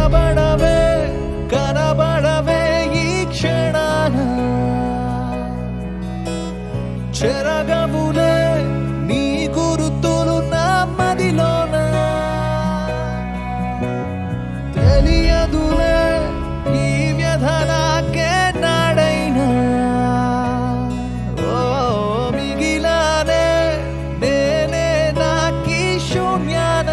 కనబడవే కనబడవే ఈ క్షణాన చెరగవులే నీ గురుతులు నా మదిలోన తెలియదులే ఈ వ్యధ నాకే నాడైనా ఓ మిగిలానే నేనే నాకి శూన్యాన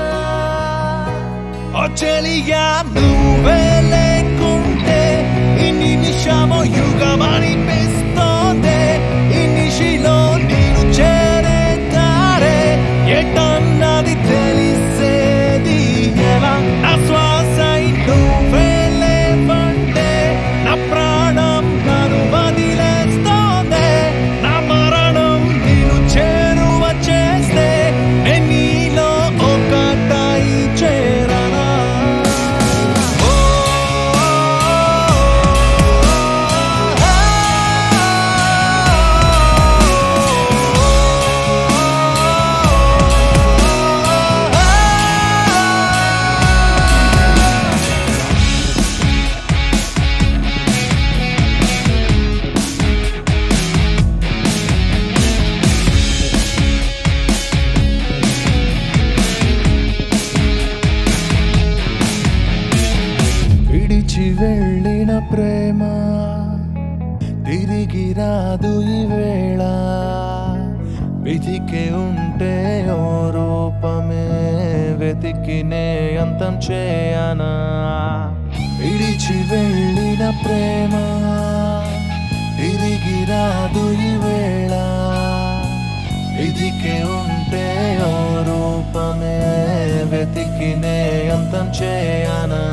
ఓ చెలియా నువ్వే లేకుంటే ఈ నిమిషము యుగమనిపిస్తోందే ఈ నిశిలో నేను చేరే దారే ఎటన్నది తెలిసేది ఎలా నా శ్వాస నువ్వే లేవంటే నా ప్రాణం నన్ను వదిలేస్తోందే నా మరణం నేను చేరువ చేస్తే నేను నీలో ఒకటై చేరనా ఓ విడిచి వెళ్ళిన ప్రేమ తిరిగి రాదు ఈ వేళ వెతికే ఉంటే ఓ రూపమే వెతికినే అంతం చేయనా విడిచి వెళ్ళిన ప్రేమ తిరిగి రాదు ఈ వేళ వెతికే ఉంటే ఓ రూపమే వెతికినే అంతం చేయనా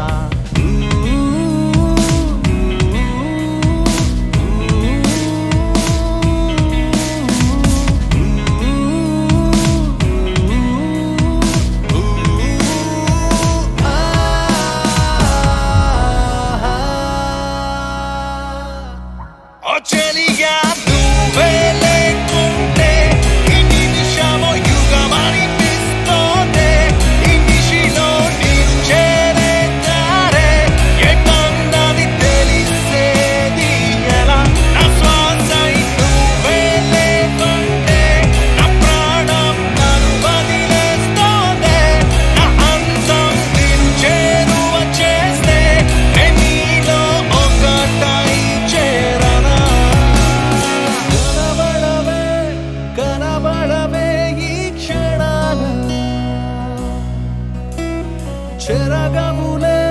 ఓ చెలియా నువ్వే లేకుంటే ఈ నిమిషము యుగమనిపిస్తోందే ఈ నిశిలో నేను చేరే దారే ఎటన్నది తెలిసేది ఎలా నా శ్వాస నువ్వే లేకుంటే నా ప్రాణం నన్ను వదిలేస్తోందే నా అంతం నేను చేరువ చేస్తే నేను నీలో ఒకటై చేరనా కనబడవే కనబడవే ఈ క్షణాన చెరగవులే